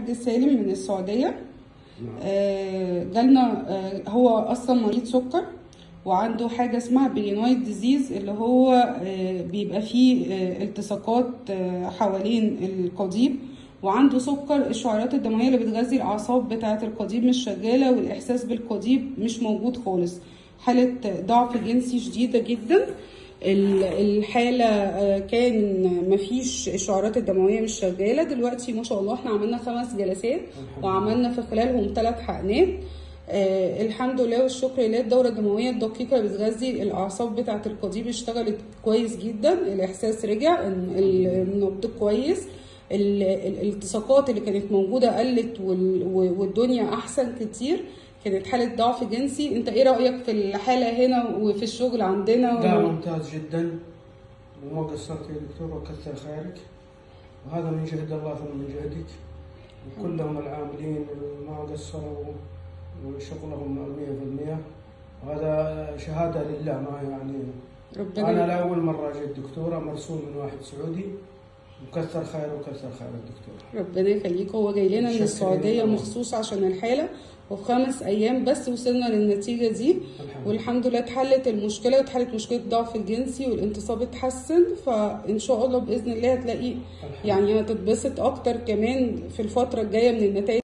الحاج سالم من السعوديه آه، جالنا آه، هو اصلا مريض سكر وعنده حاجه اسمها برينويد ديزيز اللي هو آه، بيبقى فيه آه، التصاقات آه، حوالين القضيب وعنده سكر الشعيرات الدمويه اللي بتغذي الاعصاب بتاعه القضيب مش شغاله والاحساس بالقضيب مش موجود خالص حاله ضعف جنسي شديده جدا ال- الحالة آه، كان مفيش الشعيرات الدموية مش شغالة دلوقتي ما شاء الله احنا عملنا خمس جلسات وعملنا في خلالهم ثلاث حقنات آه الحمد لله والشكر لله الدورة الدموية الدقيقة اللي بتغذي الأعصاب بتاعة القضيب اشتغلت كويس جدا الإحساس رجع ال- ال- النبض كويس ال- ال- الالتصاقات اللي كانت موجودة قلت وال- و- والدنيا أحسن كتير كانت حالة ضعف جنسي انت ايه رأيك في الحالة هنا وفي الشغل عندنا لا و... ممتاز جدا وما قصرت يا دكتور وكثر خيرك وهذا من جهد الله ثم من جهدك وكلهم العاملين ما قصروا وشغلهم 100% وهذا شهادة لله ما يعني ربنا أنا لأول مرة جيت دكتورة مرسوم من واحد سعودي وكثر خير وكثر خير الدكتور ربنا يخليك هو جاي لنا من شكراً السعودية لله. مخصوص عشان الحالة وفي خمس أيام بس وصلنا للنتيجة دي الحمد والحمد لله اتحلت المشكلة واتحلت مشكلة الضعف الجنسي والانتصاب اتحسن فإن شاء الله بإذن الله هتلاقي الحمد يعني هتتبسط أكتر كمان في الفترة الجاية من النتائج